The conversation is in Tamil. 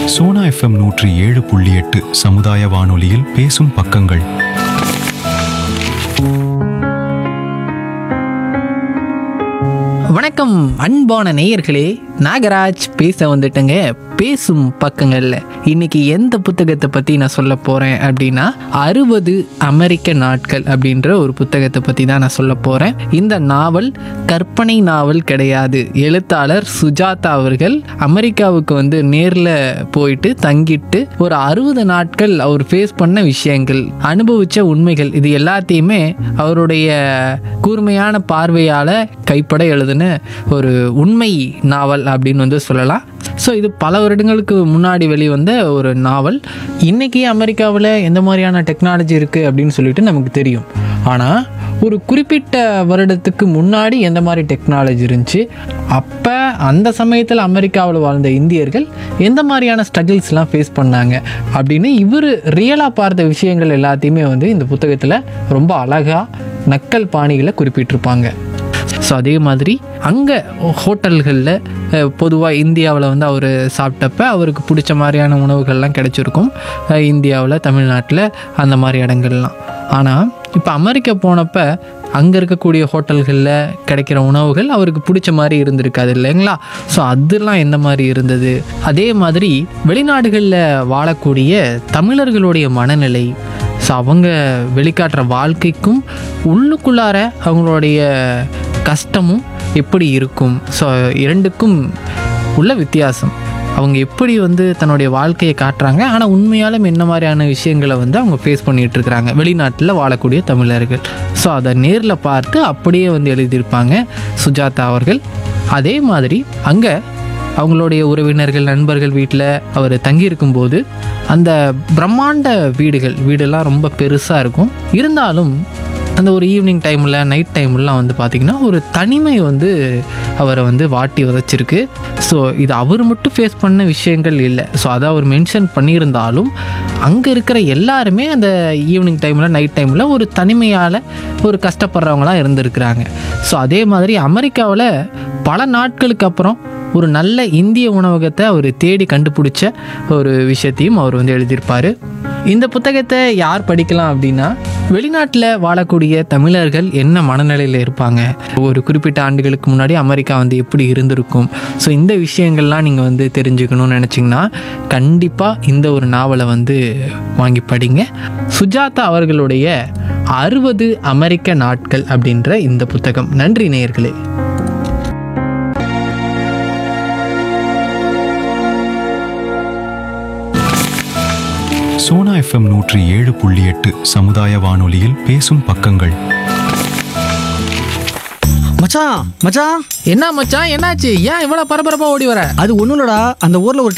சோனா எஃப்எம் நூற்றி ஏழு புள்ளி எட்டு சமுதாய வானொலியில் பேசும் பக்கங்கள் வணக்கம் அன்பான நேயர்களே நாகராஜ் பேச வந்துட்டேங்க பேசும் பக்கங்கள்ல இன்னைக்கு எந்த புத்தகத்தை பத்தி நான் சொல்ல போறேன் அப்படின்னா அறுபது அமெரிக்க நாட்கள் அப்படின்ற ஒரு புத்தகத்தை பத்தி தான் நான் சொல்ல போறேன் இந்த நாவல் கற்பனை நாவல் கிடையாது எழுத்தாளர் சுஜாதா அவர்கள் அமெரிக்காவுக்கு வந்து நேர்ல போயிட்டு தங்கிட்டு ஒரு அறுபது நாட்கள் அவர் ஃபேஸ் பண்ண விஷயங்கள் அனுபவிச்ச உண்மைகள் இது எல்லாத்தையுமே அவருடைய கூர்மையான பார்வையால கைப்பட எழுதின ஒரு உண்மை நாவல் அப்படின்னு வந்து சொல்லலாம் ஸோ இது பல வருடங்களுக்கு முன்னாடி வெளிவந்த ஒரு நாவல் இன்னைக்கு அமெரிக்காவில் எந்த மாதிரியான டெக்னாலஜி இருக்குது அப்படின்னு சொல்லிட்டு நமக்கு தெரியும் ஆனால் ஒரு குறிப்பிட்ட வருடத்துக்கு முன்னாடி எந்த மாதிரி டெக்னாலஜி இருந்துச்சு அப்போ அந்த சமயத்தில் அமெரிக்காவில் வாழ்ந்த இந்தியர்கள் எந்த மாதிரியான ஸ்ட்ரகிள்ஸ்லாம் ஃபேஸ் பண்ணாங்க அப்படின்னு இவர் ரியலாக பார்த்த விஷயங்கள் எல்லாத்தையுமே வந்து இந்த புத்தகத்தில் ரொம்ப அழகாக நக்கல் பாணிகளை குறிப்பிட்டிருப்பாங்க ஸோ அதே மாதிரி அங்கே ஹோட்டல்களில் பொதுவாக இந்தியாவில் வந்து அவர் சாப்பிட்டப்ப அவருக்கு பிடிச்ச மாதிரியான உணவுகள்லாம் கிடைச்சிருக்கும் இந்தியாவில் தமிழ்நாட்டில் அந்த மாதிரி இடங்கள்லாம் ஆனால் இப்போ அமெரிக்கா போனப்ப அங்கே இருக்கக்கூடிய ஹோட்டல்களில் கிடைக்கிற உணவுகள் அவருக்கு பிடிச்ச மாதிரி இருந்திருக்காது இல்லைங்களா ஸோ அதெல்லாம் எந்த மாதிரி இருந்தது அதே மாதிரி வெளிநாடுகளில் வாழக்கூடிய தமிழர்களுடைய மனநிலை ஸோ அவங்க வெளிக்காட்டுற வாழ்க்கைக்கும் உள்ளுக்குள்ளார அவங்களுடைய கஷ்டமும் எப்படி இருக்கும் ஸோ இரண்டுக்கும் உள்ள வித்தியாசம் அவங்க எப்படி வந்து தன்னுடைய வாழ்க்கையை காட்டுறாங்க ஆனால் உண்மையாலும் என்ன மாதிரியான விஷயங்களை வந்து அவங்க ஃபேஸ் பண்ணிட்டு இருக்கிறாங்க வெளிநாட்டில் வாழக்கூடிய தமிழர்கள் ஸோ அதை நேரில் பார்த்து அப்படியே வந்து எழுதியிருப்பாங்க சுஜாதா அவர்கள் அதே மாதிரி அங்கே அவங்களுடைய உறவினர்கள் நண்பர்கள் வீட்டில் அவர் தங்கியிருக்கும்போது அந்த பிரம்மாண்ட வீடுகள் வீடெல்லாம் ரொம்ப பெருசாக இருக்கும் இருந்தாலும் அந்த ஒரு ஈவினிங் டைமில் நைட் டைம்லாம் வந்து பார்த்திங்கன்னா ஒரு தனிமை வந்து அவரை வந்து வாட்டி உதைச்சிருக்கு ஸோ இது அவர் மட்டும் ஃபேஸ் பண்ண விஷயங்கள் இல்லை ஸோ அதை அவர் மென்ஷன் பண்ணியிருந்தாலும் அங்கே இருக்கிற எல்லாருமே அந்த ஈவினிங் டைமில் நைட் டைமில் ஒரு தனிமையால் ஒரு கஷ்டப்படுறவங்களாம் இருந்திருக்கிறாங்க ஸோ அதே மாதிரி அமெரிக்காவில் பல நாட்களுக்கு அப்புறம் ஒரு நல்ல இந்திய உணவகத்தை அவர் தேடி கண்டுபிடிச்ச ஒரு விஷயத்தையும் அவர் வந்து எழுதியிருப்பார் இந்த புத்தகத்தை யார் படிக்கலாம் அப்படின்னா வெளிநாட்டில் வாழக்கூடிய தமிழர்கள் என்ன மனநிலையில் இருப்பாங்க ஒரு குறிப்பிட்ட ஆண்டுகளுக்கு முன்னாடி அமெரிக்கா வந்து எப்படி இருந்திருக்கும் ஸோ இந்த விஷயங்கள்லாம் நீங்கள் வந்து தெரிஞ்சுக்கணும்னு நினச்சிங்கன்னா கண்டிப்பாக இந்த ஒரு நாவலை வந்து வாங்கி படிங்க சுஜாதா அவர்களுடைய அறுபது அமெரிக்க நாட்கள் அப்படின்ற இந்த புத்தகம் நன்றி நேயர்களே சோனா எஃப்எம் நூற்றி ஏழு புள்ளி எட்டு சமுதாய வானொலியில் பேசும் பக்கங்கள் மச்சான் மச்சான் என்ன மச்சான் என்னாச்சு ஏன் இவ்வளோ பரபரப்பாக ஓடி வர அது ஒண்ணும் இல்லடா அந்த ஊர்ல ஒரு